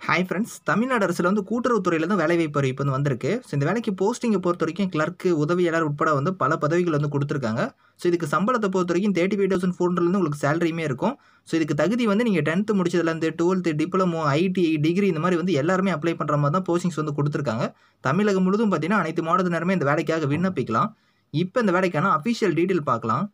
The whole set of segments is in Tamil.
ஹாய் ஃப்ரெண்ட்ஸ் தமிழ்நாடு அரசில் வந்து கூட்டுறவுத்துறையில் தான் வேலைவாய்ப்பு அறிவிப்பு வந்து வந்திருக்கு ஸோ இந்த வேலைக்கு போஸ்டிங்கை பொறுத்த வரைக்கும் கிளர்க்கு உதவியாளர் உட்பட வந்து பல பதவிகள் வந்து கொடுத்துருக்காங்க ஸோ இதுக்கு சம்பளத்தை பொறுத்த வரைக்கும் தேர்ட்டி ஃபைவ் தௌசண்ட் ஃபோர்லேருந்து உங்களுக்கு சேலரியுமே இருக்கும் ஸோ இதுக்கு தகுதி வந்து நீங்கள் டென்த்து முடிச்சதுலேருந்து டுவெல்த்து டிப்ளமோ ஐடி டிகிரி இந்த மாதிரி வந்து எல்லாருமே அப்ளை பண்ணுற மாதிரி தான் போஸ்டிங்ஸ் வந்து கொடுத்துருக்காங்க தமிழகம் முழுதும் பார்த்தீங்கன்னா அனைத்து மாவட்டத்தினருமே இந்த வேலைக்காக விண்ணப்பிக்கலாம் இப்போ இந்த வேலைக்கான அஃபிஷியல் டீட்டெயில் பார்க்கலாம்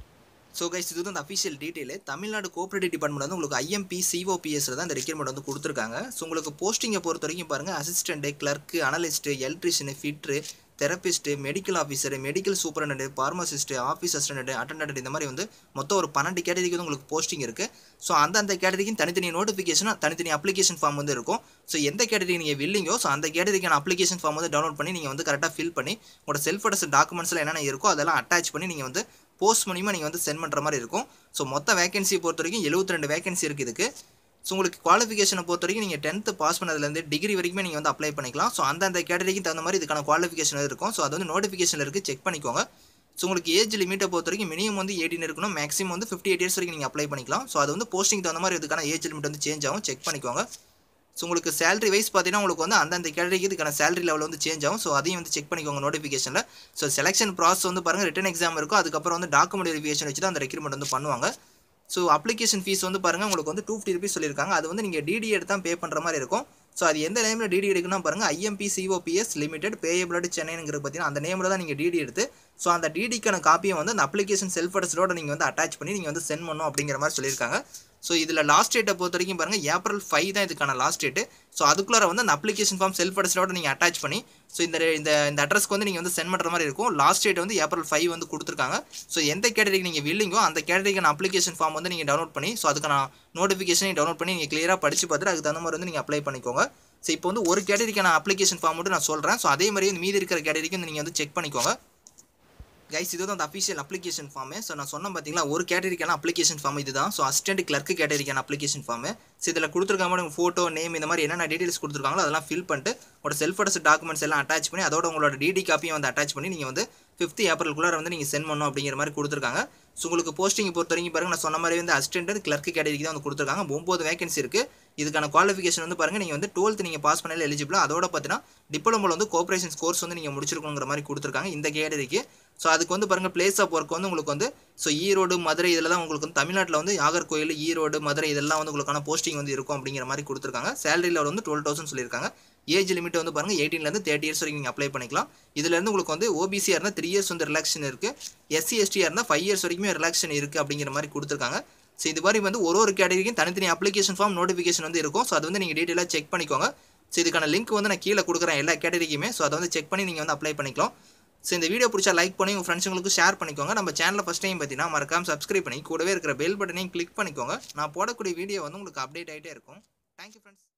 ஸோ கைஸ் இது வந்து அந்த official detail Tamil Nadu cooperative department வந்து உங்களுக்கு ஐஎம்பி சிஓபிஎஸ்ல தான் இந்த ரெக்யர்மெண்ட் வந்து கொடுத்துருக்காங்க ஸோ உங்களுக்கு போஸ்டிங்கை பொறுத்த வரைக்கும் பாருங்கள் assistant clerk analyst electrician fitter therapist medical officer medical superintendent pharmacist office assistant attendant இந்த மாதிரி வந்து மொத்தம் ஒரு பன்னெண்டு கேட்டரிக்கு வந்து உங்களுக்கு போஸ்டிங் இருக்குது ஸோ அந்தந்த கேட்டரிக்கும் தனித்தனி நோட்டிஃபிகேஷன் தனித்தனி அப்ளிகேஷன் ஃபார்ம் வந்து இருக்கும் ஸோ எந்த கேட்டரி நீங்கள் வில்லிங்கோ ஸோ அந்த கேட்டரிக்கான அப்ளிகேஷன் ஃபார்ம் வந்து டவுன்லோட் பண்ணி நீங்கள் வந்து கரெக்டாக ஃபில் பண்ணி உங்களோட செல்ஃப் அட்ரஸ் டாக்குமெண்ட்ஸில் என்னென்ன இருக்கோ அதெல்லாம் அட்டாச் பண்ணி நீங்கள் வந்து போஸ்ட் மூலிமா நீங்கள் வந்து சென்ட் பண்ணுற மாதிரி இருக்கும் ஸோ மொத்த வேகன்சியை பொறுத்த வரைக்கும் எழுபத்தி ரெண்டு வேகன்சி இருக்குது இதுக்கு ஸோ உங்களுக்கு குவாலிஃபிகேஷனை பொறுத்த வரைக்கும் நீங்கள் டென்த்து பாஸ் பண்ணதுலேருந்து டிகிரி வரைக்குமே நீங்கள் வந்து அப்ளை பண்ணிக்கலாம் ஸோ அந்தந்த கேட்டரிக்கு தகுந்த மாதிரி இதுக்கான குவாலிஃபிகேஷன் இருக்கும் ஸோ அது வந்து நோட்டிஃபிகேஷன் இருக்குது செக் பண்ணிக்கோங்க ஸோ உங்களுக்கு ஏஜ் லிமிட்டை பொறுத்த வரைக்கும் மினிமம் வந்து எயிட்டின் இருக்கணும் மேக்ஸிமம் வந்து ஃபிஃப்டி எயிட் இயர்ஸ் வரைக்கும் நீங்கள் அப்ளை பண்ணிக்கலாம் ஸோ அது வந்து போஸ்டிங் தகுந்த மாதிரி இதுக்கான ஏஜ் லிமிட் வந்து சேஞ்ச் ஆகும் செக் பண்ணிக்கோங்க ஸோ உங்களுக்கு சேலரி வைஸ் பார்த்தீங்கன்னா உங்களுக்கு வந்து அந்தந்த கேட்டரிக்கு இதுக்கான சேலரி லெவல் வந்து சேஞ்ச் ஆகும் ஸோ அதையும் வந்து செக் பண்ணிக்கோங்க நோட்டிஃபிகேஷனில் ஸோ செலெக்ஷன் ப்ராசஸ் வந்து பாருங்கள் ரிட்டன் எக்ஸாம் இருக்கும் அதுக்கப்புறம் வந்து டாக்குமெண்ட் வெரிஃபிகேஷன் வச்சு தான் அந்த ரெக்ரூட்மெண்ட் வந்து பண்ணுவாங்க ஸோ அப்ளிகேஷன் ஃபீஸ் வந்து பாருங்கள் உங்களுக்கு வந்து டூ ஃபிஃப்டி ருபீஸ் சொல்லியிருக்காங்க அது வந்து நீங்கள் டிடி எடுத்து தான் பே பண்ணுற மாதிரி இருக்கும் ஸோ அது எந்த நேமில் டிடி எடுக்கணும் பாருங்கள் ஐஎம்பி சிஓபிஎஸ் லிமிடெட் பேயபிளட் சென்னைங்கிறது பார்த்தீங்கன்னா அந்த நேமில் தான் நீங்கள் டிடி எடுத்து ஸோ அந்த டிடிக்கான காப்பியை வந்து அந்த அப்ளிகேஷன் செல்ஃப் அட்ரஸோட நீங்கள் வந்து அட்டாச் பண்ணி நீங்கள் வந்து சென்ட் பண்ணணும் அப்படிங்கிற மாதிரி சொல்லியிருக்காங்க ஸோ இதில் லாஸ்ட் டேட்டை பொறுத்த வரைக்கும் பாருங்கள் ஏப்ரல் ஃபைவ் தான் இதுக்கான லாஸ்ட் டேட்டு ஸோ அதுக்குள்ளார வந்து அந்த அப்ளிகேஷன் ஃபார்ம் செல்ஃப் அட்ரஸோட நீங்கள் அட்டாச் பண்ணி ஸோ இந்த இந்த இந்த அட்ரஸ்க்கு வந்து நீங்கள் வந்து சென்ட் பண்ணுற மாதிரி இருக்கும் லாஸ்ட் டேட் வந்து ஏப்ரல் ஃபைவ் வந்து கொடுத்துருக்காங்க ஸோ எந்த கேட்டரிக்கு நீங்கள் வில்லிங்கோ அந்த கேட்டரிக்கான அப்ளிகேஷன் ஃபார்ம் வந்து நீங்கள் டவுன்லோட் பண்ணி ஸோ அதுக்கான நோட்டிஃபிகேஷனையும் டவுன்லோட் பண்ணி நீங்கள் கிளியராக படித்து பார்த்துட்டு அதுக்கு தகுந்த மாதிரி வந்து நீங்கள் அப்ளை பண்ணிக்கோங்க ஸோ இப்போ வந்து ஒரு கேட்டரிக்கான அப்ளிகேஷன் ஃபார்ம் மட்டும் நான் சொல்கிறேன் ஸோ அதே மாதிரி வந்து மீதி இருக்கிற கேட்டரிக்கு வந்து நீங்கள் வந்து செக் பண்ணிக்கோங்க கைஸ் இது வந்து அந்த அஃபிஷியல் அப்ளிகேஷன் ஃபார்மு ஸோ நான் சொன்ன பார்த்தீங்களா ஒரு கேட்டரிக்கான அப்ளிகேஷன் ஃபார்ம் இதுதான் ஸோ அசிஸ்டன்ட் கிளர்க்கு கேட்டரிக்கான அப்ளிகேஷன் ஃபார்மு ஸோ இதில் கொடுத்துருக்காங்க உங்கள் ஃபோட்டோ நேம் இந்த மாதிரி என்னென்ன டீட்டெயில்ஸ் கொடுத்துருக்காங்களோ அதெல்லாம் ஃபில் பண்ணிட்டு உங்களோட செல்ஃப் அட்ரஸ் டாக்குமெண்ட்ஸ் எல்லாம் அட்டாச் பண்ணி அதோட உங்களோட டிடி காப்பியும் வந்து அட்டாச் பண்ணி நீங்கள் வந்து ஃபிஃப்த் ஏப்ரலுக்குள்ளே வந்து நீங்கள் சென்ட் பண்ணணும் அப்படிங்கிற மாதிரி கொடுத்துருக்காங்க ஸோ உங்களுக்கு போஸ்டிங் பொறுத்த வரைக்கும் பாருங்கள் நான் சொன்ன மாதிரி வந்து அசிஸ்டன்ட் கிளர்க்கு கேட்டரிக்கு தான் வந்து கொடுத்துருக்காங்க ஒம்பது வேகன்சி இருக்குது இதுக்கான குவாலிஃபிகேஷன் வந்து பாருங்கள் நீங்கள் வந்து டுவெல்த் நீங்கள் பாஸ் பண்ணல எலிஜிபிள் அதோட பார்த்தீங்கன்னா டிப்ளமோவில் வந்து கோஆப்ரேஷன் கோர்ஸ் வந்து நீங்கள் முடிச்சிருக்கோங்கிற மாதிரி கொடுத்துருக்காங்க இந்த கேட்டரிக்கு ஸோ அதுக்கு வந்து பாருங்கள் பிளேஸ் ஆஃப் ஒர்க் வந்து உங்களுக்கு வந்து ஸோ ஈரோடு மதுரை இதில் தான் உங்களுக்கு வந்து தமிழ்நாட்டில் வந்து நாகர்கோயில் ஈரோடு மதுரை இதெல்லாம் வந்து உங்களுக்கான போஸ்டிங் வந்து இருக்கும் அப்படிங்கிற மாதிரி கொடுத்துருக்காங்க சேலரி லெவல் வந்து டுவெல் தௌசண்ட் சொல்லியிருக்காங்க ஏஜ் லிமிட் வந்து பாருங்கள் எயிட்டீன்லேருந்து தேர்ட்டி இயர்ஸ் வரைக்கும் நீங்கள் அப்ளை பண்ணிக்கலாம் இதுலேருந்து உங்களுக்கு வந்து ஓபிசியாக இருந்தால் த்ரீ இயர்ஸ் வந்து ரிலாக்ஷன் இருக்குது எஸ்சி எஸ்டியாக இருந்தால் ஃபைவ் இயர்ஸ் வரைக்குமே ரிலாக்ஷன் இருக்குது அப்படிங்கிற மாதிரி கொடுத்துருக்காங்க ஸோ இது மாதிரி வந்து ஒரு ஒரு கேட்டரிக்கும் தனித்தனி அப்ளிகேஷன் ஃபார்ம் நோட்டிஃபிகேஷன் வந்து இருக்கும் ஸோ அது வந்து நீங்கள் டீட்டெயிலாக செக் பண்ணிக்கோங்க ஸோ இதுக்கான லிங்க் வந்து நான் கீழே கொடுக்குறேன் எல்லா கேட்டரிக்குமே ஸோ அதை வந்து செக் பண்ணி நீங்கள் வந்து அப்ளை பண்ணிக்கலாம் ஸோ இந்த வீடியோ பிடிச்சா லைக் பண்ணி உங்கள் ஃப்ரெண்ட்ஸுங்களுக்கு ஷேர் பண்ணிக்கோங்க நம்ம சேனலில் ஃபஸ்ட் டைம் பார்த்தீங்கன்னா மறக்காம சப்ஸ்கிரைப் பண்ணி கூடவே இருக்கிற பெல் பட்டனையும் கிளிக் பண்ணிக்கோங்க நான் போடக்கூடிய வீடியோ வந்து உங்களுக்கு அப்டேட் ஆகிட்டே இருக்கும் தேங்க்யூ ஃப்ரெண்ட்ஸ்